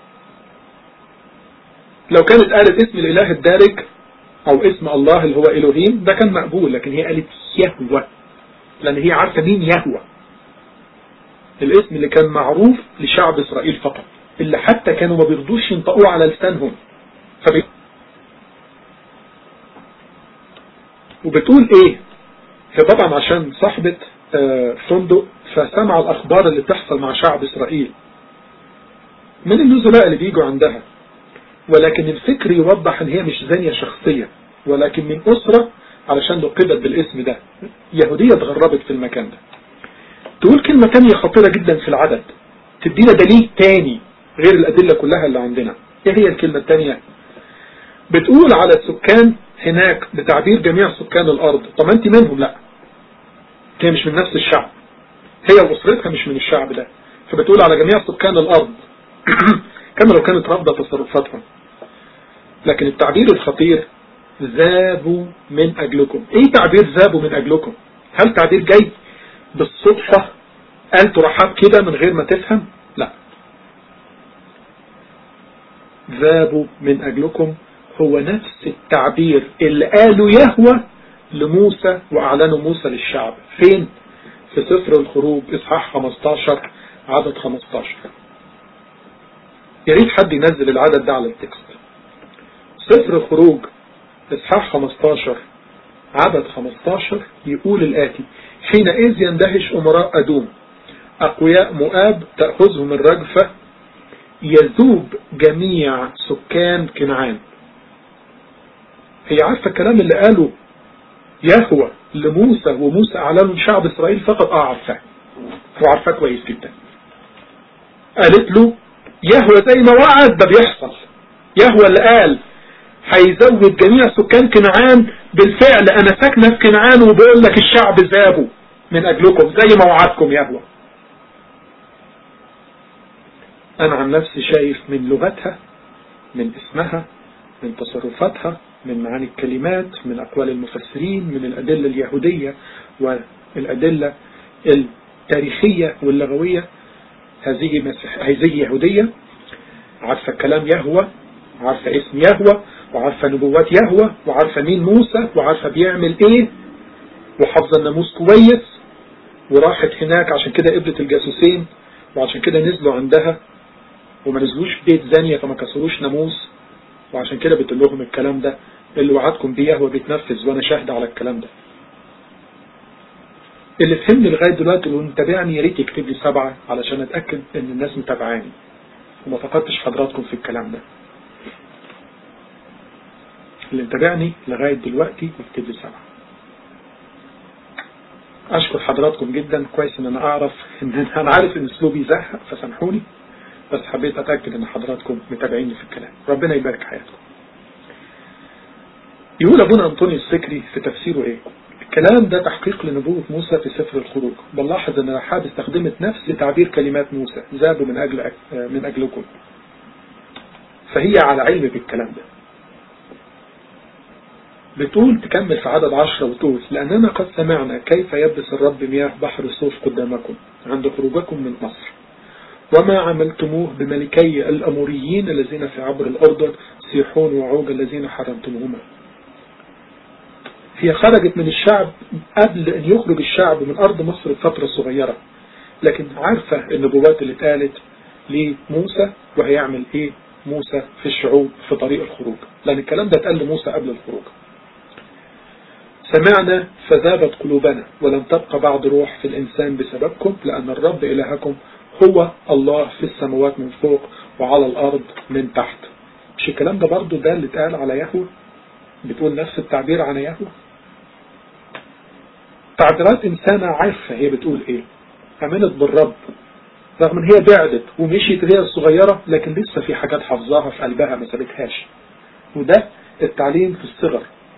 لو كانت قالت اسم الإله الدارج أو اسم الله اللي هو إلهيم ده كان مقبول لكن هي قالت يهوى لأن هي عارفة مين يهوى الاسم اللي كان معروف لشعب إسرائيل فقط اللي حتى كانوا ما بيرضوش ينطقوه على لسانهم فبي... وبتقول ايه هي طبعا عشان صاحبة فندق فسمع الأخبار اللي بتحصل مع شعب إسرائيل من النزلاء اللي بيجوا عندها ولكن الفكر يوضح ان هي مش زانية شخصية ولكن من أسرة علشان لقبت بالاسم ده يهودية اتغربت في المكان ده تقول كلمة تانية خطيرة جدا في العدد تدينا دليل تاني غير الأدلة كلها اللي عندنا ايه هي الكلمة التانية بتقول على السكان هناك بتعبير جميع سكان الأرض طب انت منهم لا هي مش من نفس الشعب هي وأسرتها مش من الشعب ده فبتقول على جميع سكان الأرض كما لو كانت رافضة تصرفاتهم لكن التعبير الخطير ذابوا من أجلكم ايه تعبير ذابوا من أجلكم هل تعبير جاي بالصدفة قال ترحب كده من غير ما تفهم لا ذابوا من أجلكم هو نفس التعبير اللي قاله يهوى لموسى وأعلنه موسى للشعب فين في سفر الخروج إصحاح 15 عدد 15 يا ريت حد ينزل العدد ده على التكست سفر الخروج إصحاح 15 عدد 15 يقول الآتي حينئذ يندهش أمراء أدوم أقوياء مؤاب تأخذهم الرجفة يذوب جميع سكان كنعان هي عارفة الكلام اللي قاله يهوى لموسى وموسى أعلنوا شعب إسرائيل فقط اه عارفاه وعارفاه كويس جدا قالت له يهوى زي ما وعد ده بيحصل يهوى اللي قال هيزود جميع سكان كنعان بالفعل انا ساكنة في كنعان وبقول لك الشعب ذابوا من اجلكم زي ما وعدكم يهوى انا عن نفسي شايف من لغتها من اسمها من تصرفاتها من معاني الكلمات من اقوال المفسرين من الادلة اليهودية والادلة التاريخية واللغوية هذه مسيح هذه يهودية عارفة كلام يهوى وعارفة اسم يهوى وعارفة نبوات يهوى وعارفة مين موسى وعارفة بيعمل ايه وحافظة الناموس كويس وراحت هناك عشان كده قبلت الجاسوسين وعشان كده نزلوا عندها وما نزلوش في بيت زانية فما كسروش ناموس وعشان كده بتقول لهم الكلام ده اللي وعدكم بيه يهوى بيتنفذ وانا شاهد على الكلام ده اللي فهمني لغاية دلوقتي اللي متابعني يا ريت يكتب لي سبعة علشان اتأكد ان الناس متابعاني وما فقدتش حضراتكم في الكلام ده اللي متابعني لغاية دلوقتي يكتب لي سبعة اشكر حضراتكم جدا كويس ان انا اعرف ان انا عارف ان اسلوبي يزهق فسامحوني بس حبيت اتأكد ان حضراتكم متابعيني في الكلام ربنا يبارك حياتكم يقول ابونا انطوني السكري في تفسيره ايه الكلام ده تحقيق لنبوة موسى في سفر الخروج بنلاحظ ان رحاب استخدمت نفس تعبير كلمات موسى ذابوا من اجل من اجلكم فهي على علم بالكلام ده بتقول تكمل في عدد عشرة وتقول لأننا قد سمعنا كيف يبس الرب مياه بحر الصوف قدامكم عند خروجكم من مصر وما عملتموه بملكي الأموريين الذين في عبر الأردن سيحون وعوج الذين حرمتموهما هي خرجت من الشعب قبل أن يخرج الشعب من أرض مصر بفترة صغيرة لكن عارفة النبوات اللي اتقالت لموسى وهيعمل ايه موسى في الشعوب في طريق الخروج لأن الكلام ده اتقال لموسى قبل الخروج سمعنا فذابت قلوبنا ولم تبقى بعد روح في الإنسان بسببكم لأن الرب إلهكم هو الله في السماوات من فوق وعلى الأرض من تحت مش الكلام ده برضو ده اللي اتقال على يهوه بتقول نفس التعبير عن يهوه تعبيرات إنسانة عارفة هي بتقول إيه أمنت بالرب رغم ان هي بعدت ومشيت هي الصغيرة لكن لسه في حاجات حافظاها في قلبها ما سابتهاش وده التعليم في الصغر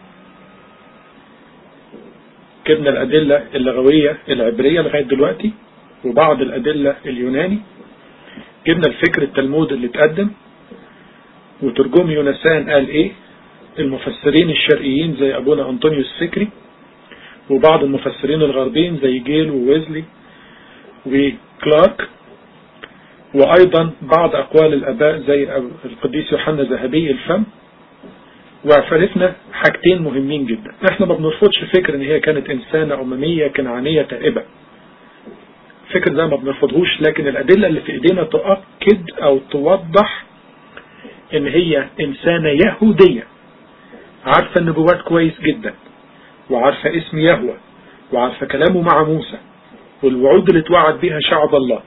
جبنا الأدلة اللغوية العبرية لغاية دلوقتي وبعض الأدلة اليوناني جبنا الفكر التلمود اللي اتقدم وترجم يونسان قال ايه المفسرين الشرقيين زي أبونا أنطونيوس فكري وبعض المفسرين الغربيين زي جيل وويزلي وكلارك وأيضا بعض أقوال الأباء زي القديس يوحنا ذهبي الفم وعرفنا حاجتين مهمين جدا احنا ما بنرفضش فكر ان هي كانت انسانة اممية كنعانية تائبة فكر ده ما بنرفضهوش لكن الادلة اللي في ايدينا تؤكد او توضح ان هي انسانة يهودية عارفة النبوات كويس جدا وعارفة اسم يهوى وعارفة كلامه مع موسى والوعود اللي اتوعد بها شعب الله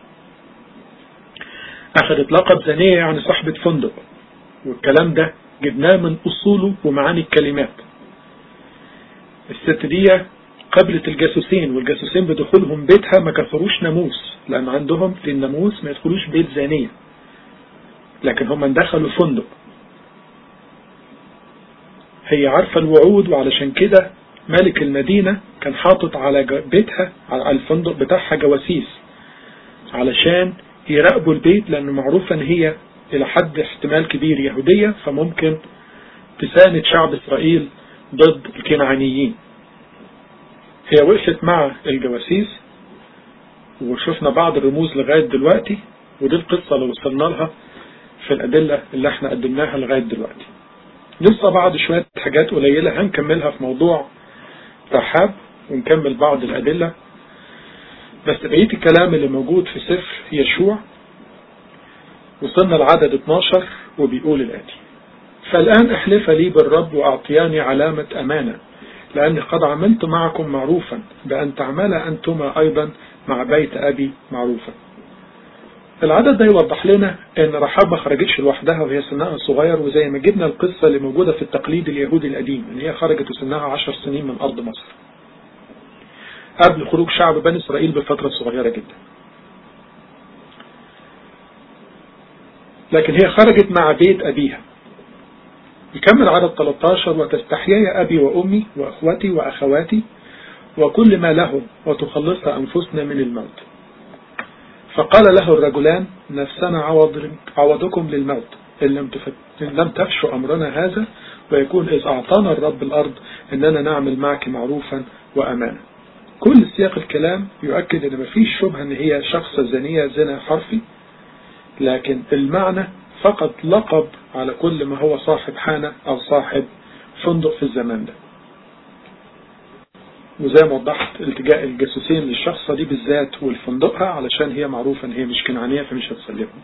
أخذت لقب زانية يعني صاحبة فندق والكلام ده جبناه من أصوله ومعاني الكلمات الست دي قبلت الجاسوسين والجاسوسين بدخولهم بيتها ما كسروش ناموس لأن عندهم في الناموس ما يدخلوش بيت زانية لكن هم دخلوا فندق هي عارفة الوعود وعلشان كده ملك المدينة كان حاطط على بيتها على الفندق بتاعها جواسيس علشان يراقبوا البيت لأنه معروفة ان هي الى حد احتمال كبير يهودية فممكن تساند شعب اسرائيل ضد الكنعانيين هي وقفت مع الجواسيس وشفنا بعض الرموز لغاية دلوقتي ودي القصة اللي وصلنا لها في الأدلة اللي احنا قدمناها لغاية دلوقتي لسه بعض شوية حاجات قليلة هنكملها في موضوع رحاب ونكمل بعض الأدلة بس بقية الكلام اللي موجود في سفر يشوع وصلنا العدد 12 وبيقول الآتي فالآن احلف لي بالرب وأعطياني علامة أمانة لأني قد عملت معكم معروفا بأن تعمل أنتما أيضا مع بيت أبي معروفا العدد ده يوضح لنا ان رحاب ما خرجتش لوحدها وهي سنها صغير وزي ما جبنا القصة اللي موجودة في التقليد اليهودي القديم ان هي خرجت وسنها عشر سنين من ارض مصر قبل خروج شعب بني اسرائيل بفترة صغيرة جدا لكن هي خرجت مع بيت ابيها يكمل عدد 13 وتستحيي أبي وأمي وأخوتي وأخواتي وكل ما لهم وتخلص أنفسنا من الموت فقال له الرجلان نفسنا عوض عوضكم للموت إن لم, إن لم تفشوا أمرنا هذا ويكون إذ أعطانا الرب الأرض إننا نعمل معك معروفا وأمانا كل سياق الكلام يؤكد أن مفيش شبهة أن هي شخص زنية زنا حرفي لكن المعنى فقط لقب على كل ما هو صاحب حانة أو صاحب فندق في الزمان ده وزي ما وضحت التجاء الجاسوسين للشخصة دي بالذات والفندقها علشان هي معروفة ان هي مش كنعانية فمش هتسلمهم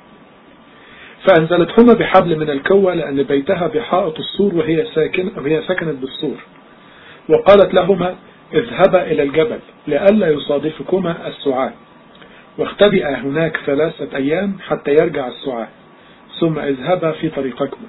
فأنزلتهما بحبل من الكوة لأن بيتها بحائط السور وهي ساكن وهي سكنت بالسور وقالت لهما اذهبا إلى الجبل لئلا يصادفكما السعاة واختبئا هناك ثلاثة أيام حتى يرجع السعاة ثم اذهبا في طريقكما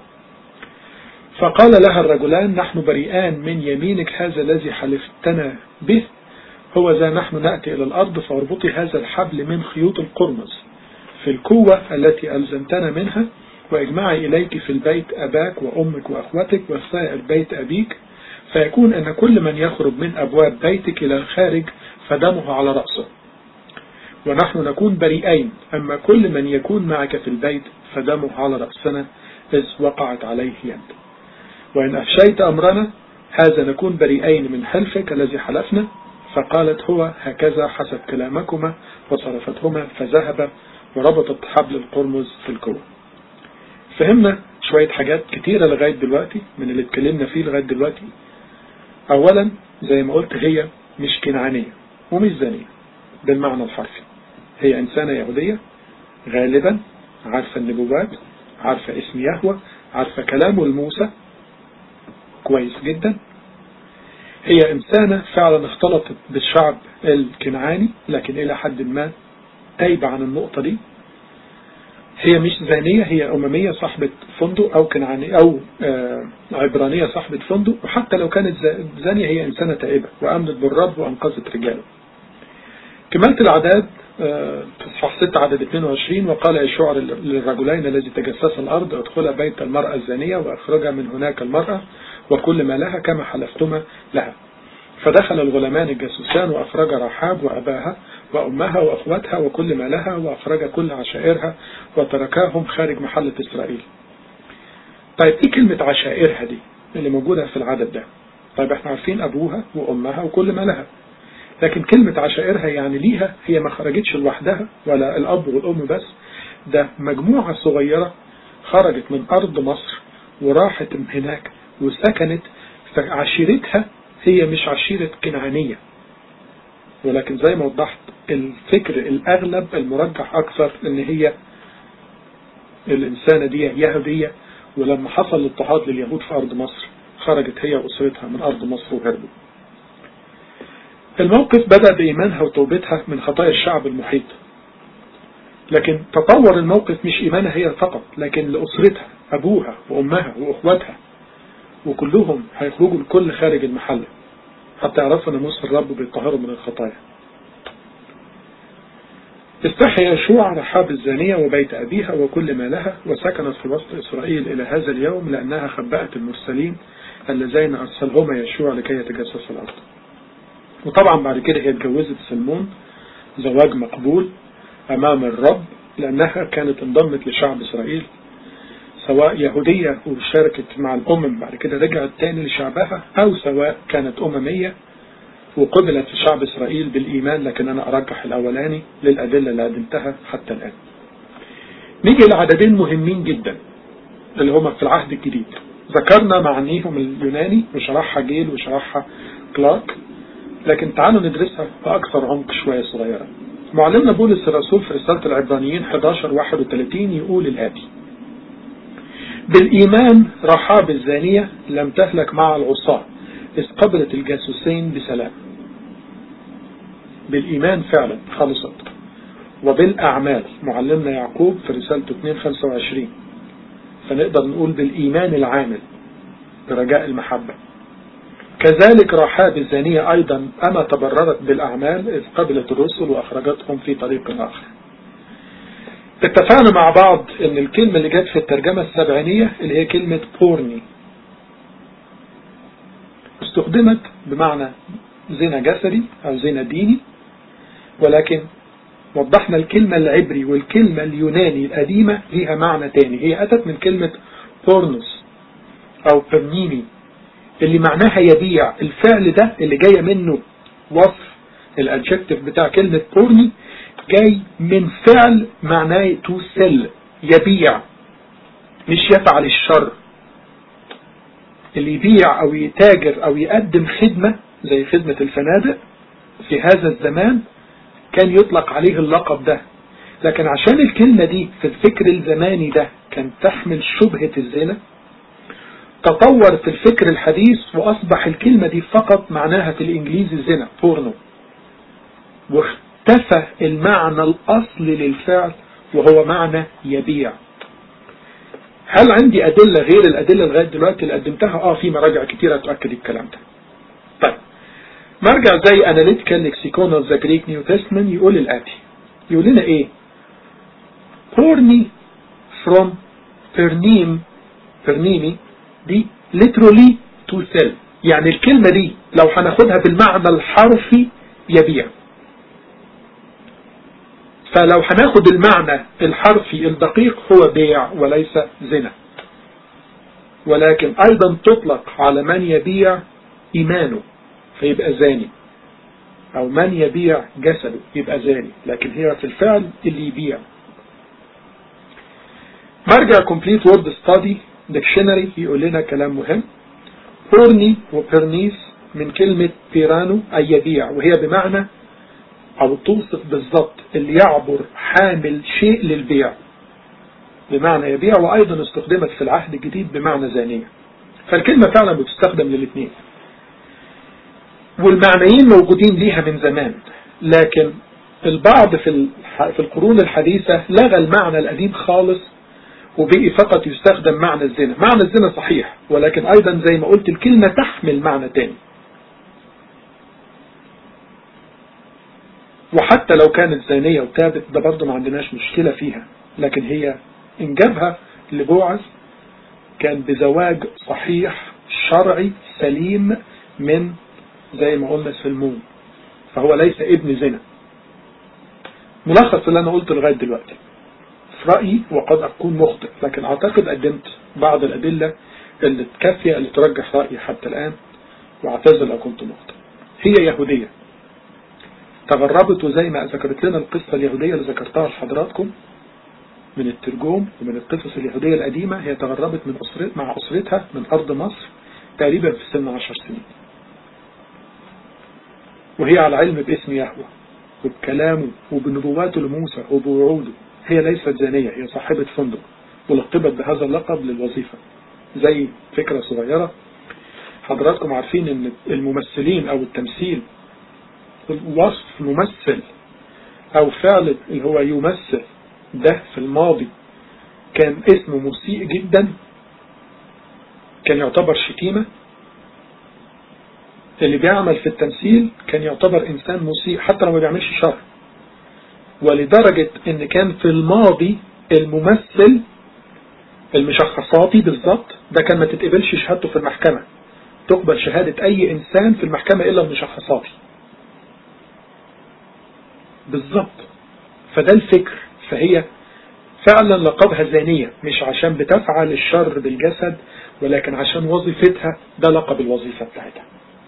فقال لها الرجلان نحن بريئان من يمينك هذا الذي حلفتنا به هو ذا نحن نأتي إلى الأرض فاربطي هذا الحبل من خيوط القرمز في الكوة التي ألزمتنا منها واجمعي إليك في البيت أباك وأمك وأخوتك وسائر بيت أبيك فيكون أن كل من يخرج من أبواب بيتك إلى الخارج فدمه على رأسه ونحن نكون بريئين أما كل من يكون معك في البيت فدمه على رأسنا إذ وقعت عليه يد وإن أفشيت أمرنا هذا نكون بريئين من حلفك الذي حلفنا فقالت هو هكذا حسب كلامكما وصرفتهما فذهب وربطت حبل القرمز في الكوة فهمنا شوية حاجات كتيرة لغاية دلوقتي من اللي اتكلمنا فيه لغاية دلوقتي أولا زي ما قلت هي مش كنعانية ومش زانية بالمعنى الحرفي هي إنسانة يهودية غالبا عارفة النبوات عارفة اسم يهوى عارفة كلامه لموسى كويس جدا هي إنسانة فعلا اختلطت بالشعب الكنعاني لكن إلى حد ما تايبة عن النقطة دي هي مش زانية هي أممية صاحبة فندق أو كنعاني أو آه عبرانية صاحبة فندق وحتى لو كانت زانية هي إنسانة تائبة وأمنت بالرب وأنقذت رجاله كمالة العداد في صفحة 6 عدد 22 وقال يشوع للرجلين الذي تجسس الأرض ادخل بيت المرأة الزانية وأخرج من هناك المرأة وكل ما لها كما حلفتما لها فدخل الغلمان الجاسوسان وأخرج رحاب وأباها وأمها وأخواتها وكل ما لها وأخرج كل عشائرها وتركاهم خارج محلة إسرائيل طيب إيه كلمة عشائرها دي اللي موجودة في العدد ده طيب احنا عارفين أبوها وأمها وكل ما لها لكن كلمة عشائرها يعني ليها هي ما خرجتش لوحدها ولا الأب والأم بس ده مجموعة صغيرة خرجت من أرض مصر وراحت هناك وسكنت فعشيرتها هي مش عشيرة كنعانية ولكن زي ما وضحت الفكر الأغلب المرجح أكثر إن هي الإنسانة دي يهودية ولما حصل الاضطهاد لليهود في أرض مصر خرجت هي وأسرتها من أرض مصر وهربوا الموقف بدأ بإيمانها وتوبتها من خطايا الشعب المحيط لكن تطور الموقف مش إيمانها هي فقط لكن لأسرتها أبوها وأمها وأخواتها وكلهم هيخرجوا الكل خارج المحل حتى يعرفوا ناموس الرب بيطهروا من الخطايا استحى يشوع رحاب الزانية وبيت أبيها وكل ما لها وسكنت في وسط إسرائيل إلى هذا اليوم لأنها خبأت المرسلين اللذين أرسلهما يشوع لكي يتجسس الأرض وطبعا بعد كده هي اتجوزت سلمون زواج مقبول أمام الرب لأنها كانت انضمت لشعب إسرائيل سواء يهودية وشاركت مع الأمم بعد كده رجعت تاني لشعبها أو سواء كانت أممية وقبلت في شعب إسرائيل بالإيمان لكن أنا أرجح الأولاني للأدلة اللي قدمتها حتى الآن نيجي لعددين مهمين جدا اللي هما في العهد الجديد ذكرنا معانيهم اليوناني وشرحها جيل وشرحها كلارك لكن تعالوا ندرسها بأكثر عمق شوية صغيرة معلمنا بولس الرسول في رسالة العبرانيين 11 31 يقول الآتي بالإيمان رحاب الزانية لم تهلك مع العصاة إذ قبلت الجاسوسين بسلام بالإيمان فعلا خلصت وبالأعمال معلمنا يعقوب في رسالته 225 فنقدر نقول بالإيمان العامل برجاء المحبة كذلك رحاب الزانية أيضا أما تبررت بالأعمال إذ قبلت الرسل وأخرجتهم في طريق آخر اتفقنا مع بعض ان الكلمة اللي جت في الترجمة السبعينية اللي هي كلمة بورني استخدمت بمعنى زنا جسدي او زنا ديني ولكن وضحنا الكلمة العبري والكلمة اليوناني القديمة ليها معنى تاني هي أتت من كلمة بورنوس أو برنيني اللي معناها يبيع الفعل ده اللي جاية منه وصف الادجكتيف بتاع كلمة بورني جاي من فعل معناه تو سيل يبيع مش يفعل الشر اللي يبيع او يتاجر او يقدم خدمة زي خدمة الفنادق في هذا الزمان كان يطلق عليه اللقب ده لكن عشان الكلمة دي في الفكر الزماني ده كان تحمل شبهة الزنا تطور في الفكر الحديث وأصبح الكلمة دي فقط معناها في الإنجليزي الزنا بورنو واختفى المعنى الأصلي للفعل وهو معنى يبيع هل عندي أدلة غير الأدلة لغاية دلوقتي اللي قدمتها آه في مراجع كتيرة تؤكد الكلام ده طيب مرجع زي Analytical Lexicon of the Greek New Testament يقول الآتي يقول لنا إيه porny from pernim pernimi دي literally to sell يعني الكلمة دي لو هناخدها بالمعنى الحرفي يبيع فلو هناخد المعنى الحرفي الدقيق هو بيع وليس زنا ولكن أيضا تطلق على من يبيع إيمانه فيبقى زاني أو من يبيع جسده يبقى زاني لكن هي في الفعل اللي يبيع مرجع complete word study dictionary يقول لنا كلام مهم بورني وبرنيس من كلمة بيرانو أي يبيع وهي بمعنى أو توصف بالضبط اللي يعبر حامل شيء للبيع بمعنى يبيع وأيضا استخدمت في العهد الجديد بمعنى زانية فالكلمة فعلا بتستخدم للاثنين والمعنيين موجودين ليها من زمان لكن البعض في في القرون الحديثة لغى المعنى القديم خالص وبقي فقط يستخدم معنى الزنا معنى الزنا صحيح ولكن أيضا زي ما قلت الكلمة تحمل معنى تاني وحتى لو كانت زانية وتابت ده برضه ما عندناش مشكلة فيها لكن هي إنجابها لبوعز كان بزواج صحيح شرعي سليم من زي ما قلنا سلمون فهو ليس ابن زنا ملخص اللي أنا قلته لغاية دلوقتي في رأيي وقد أكون مخطئ لكن أعتقد قدمت بعض الأدلة اللي تكفي اللي ترجح رأيي حتى الآن واعتذر لو كنت مخطئ هي يهودية تغربت وزي ما ذكرت لنا القصة اليهودية اللي ذكرتها لحضراتكم من الترجوم ومن القصص اليهودية القديمة هي تغربت من أسرت مع أسرتها من أرض مصر تقريبا في سن عشر سنين وهي على علم باسم يهوه وبكلامه وبنبواته لموسى وبوعوده هي ليست زانية هي صاحبة فندق ولقبت بهذا اللقب للوظيفة زي فكرة صغيرة حضراتكم عارفين ان الممثلين او التمثيل وصف ممثل او فعل اللي هو يمثل ده في الماضي كان اسمه مسيء جدا كان يعتبر شتيمة اللي بيعمل في التمثيل كان يعتبر انسان مسيء حتى لو ما بيعملش شر ولدرجة ان كان في الماضي الممثل المشخصاتي بالظبط ده كان ما تتقبلش شهادته في المحكمة تقبل شهادة اي انسان في المحكمة الا المشخصاتي بالظبط فده الفكر فهي فعلا لقبها زانية مش عشان بتفعل الشر بالجسد ولكن عشان وظيفتها ده لقب الوظيفة بتاعتها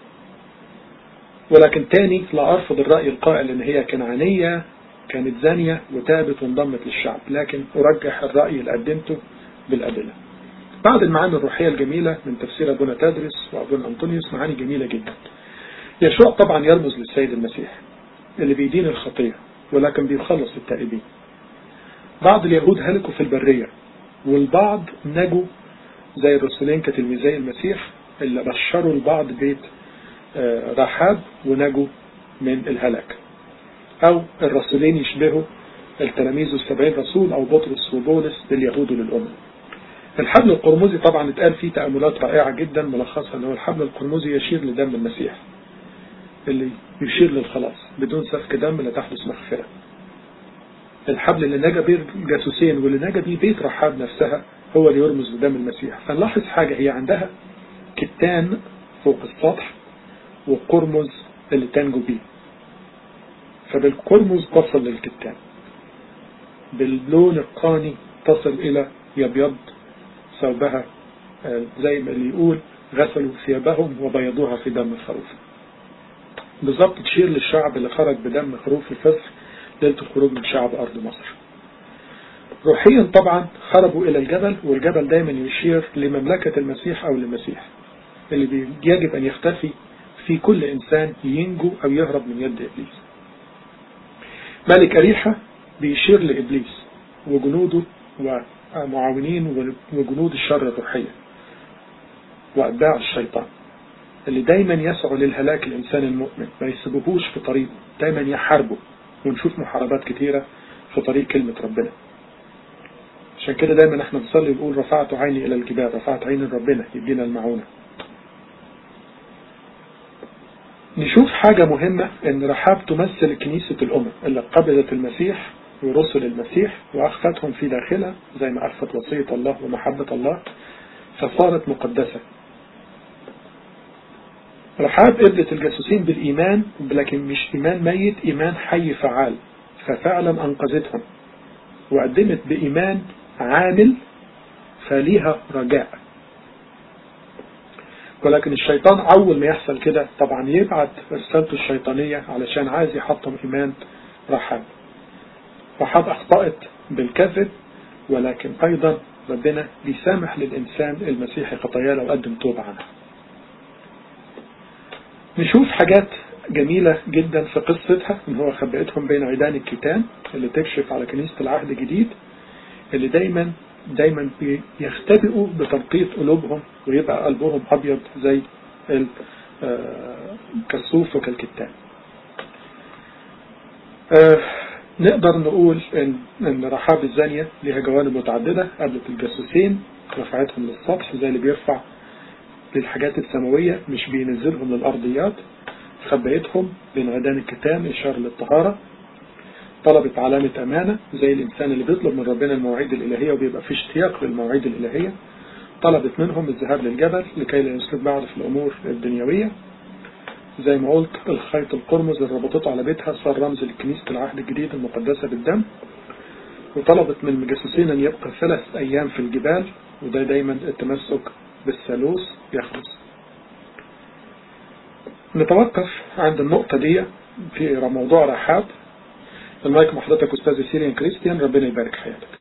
ولكن تاني لا أرفض الرأي القائل ان هي كنعانية كانت زانية وتابت وانضمت للشعب لكن أرجح الرأي اللي قدمته بالأدلة بعض المعاني الروحية الجميلة من تفسير أبونا تدرس وأبونا أنطونيوس معاني جميلة جدا يشوع طبعا يرمز للسيد المسيح اللي بيدين الخطية ولكن بيخلص التائبين بعض اليهود هلكوا في البرية والبعض نجوا زي الرسولين كتلميذي المسيح اللي بشروا البعض بيت رحاب ونجوا من الهلاك او الرسولين يشبهوا التلاميذ السبعين رسول او بطرس وبولس لليهود وللأمم الحبل القرمزي طبعا اتقال فيه تأملات رائعة جدا ملخصها ان هو الحبل القرمزي يشير لدم المسيح اللي يشير للخلاص بدون سفك دم لا تحدث مغفرة الحبل اللي نجا بيه الجاسوسين واللي نجا بيه بيت رحاب نفسها هو اللي يرمز لدم المسيح فنلاحظ حاجة هي عندها كتان فوق السطح وقرمز اللي تنجو بيه فبالقرمز تصل للكتان باللون القاني تصل إلى يبيض ثوبها زي ما اللي يقول غسلوا ثيابهم وبيضوها في دم الخروف بالظبط تشير للشعب اللي خرج بدم خروف الفصح ليلة الخروج من شعب أرض مصر روحيا طبعا خرجوا إلى الجبل والجبل دايما يشير لمملكة المسيح أو للمسيح اللي يجب أن يختفي في كل إنسان ينجو أو يهرب من يد إبليس ملك أريحة بيشير لإبليس وجنوده ومعاونين وجنود الشر الروحية وأتباع الشيطان اللي دايما يسعوا للهلاك الإنسان المؤمن ما يسيبوهوش في طريقه دايما يحاربه ونشوف محاربات كتيرة في طريق كلمة ربنا عشان كده دايما احنا نصلي ونقول رفعت عيني إلى الجبال رفعت عيني ربنا يدينا المعونة نشوف حاجة مهمة ان رحاب تمثل كنيسة الأمم اللي قبلت المسيح ورسل المسيح وأخفتهم في داخلها زي ما أخفت وصية الله ومحبة الله فصارت مقدسة رحاب قبلت الجاسوسين بالإيمان لكن مش إيمان ميت إيمان حي فعال ففعلا أنقذتهم وقدمت بإيمان عامل فليها رجاء ولكن الشيطان أول ما يحصل كده طبعا يبعت رسالته الشيطانية علشان عايز يحطم إيمان رحاب رحاب أخطأت بالكذب ولكن أيضا ربنا بيسامح للإنسان المسيحي خطاياه لو قدم توبة عنها نشوف حاجات جميلة جدا في قصتها ان هو خبئتهم بين عيدان الكتان اللي تكشف على كنيسة العهد الجديد اللي دايما دايما بيختبئوا بتنقيط قلوبهم ويبقى قلبهم ابيض زي كالصوف وكالكتان نقدر نقول ان ان رحاب الزانية لها جوانب متعددة قابلت الجاسوسين رفعتهم للسطح زي اللي بيرفع للحاجات السماوية مش بينزلهم للأرضيات خبئتهم بين عيدان الكتان إشارة للطهارة طلبت علامة أمانة زي الإنسان اللي بيطلب من ربنا المواعيد الإلهية وبيبقى في اشتياق للمواعيد الإلهية طلبت منهم الذهاب للجبل لكي لا يسلك بعض في الأمور الدنيوية زي ما قلت الخيط القرمز اللي ربطته على بيتها صار رمز لكنيسة العهد الجديد المقدسة بالدم وطلبت من المجسسين أن يبقى ثلاث أيام في الجبال وده دايما التمسك بالثالوث يخلص نتوقف عند النقطة دي في موضوع رحاب المايك مع حضرتك أستاذ سيريان كريستيان ربنا يبارك حياتك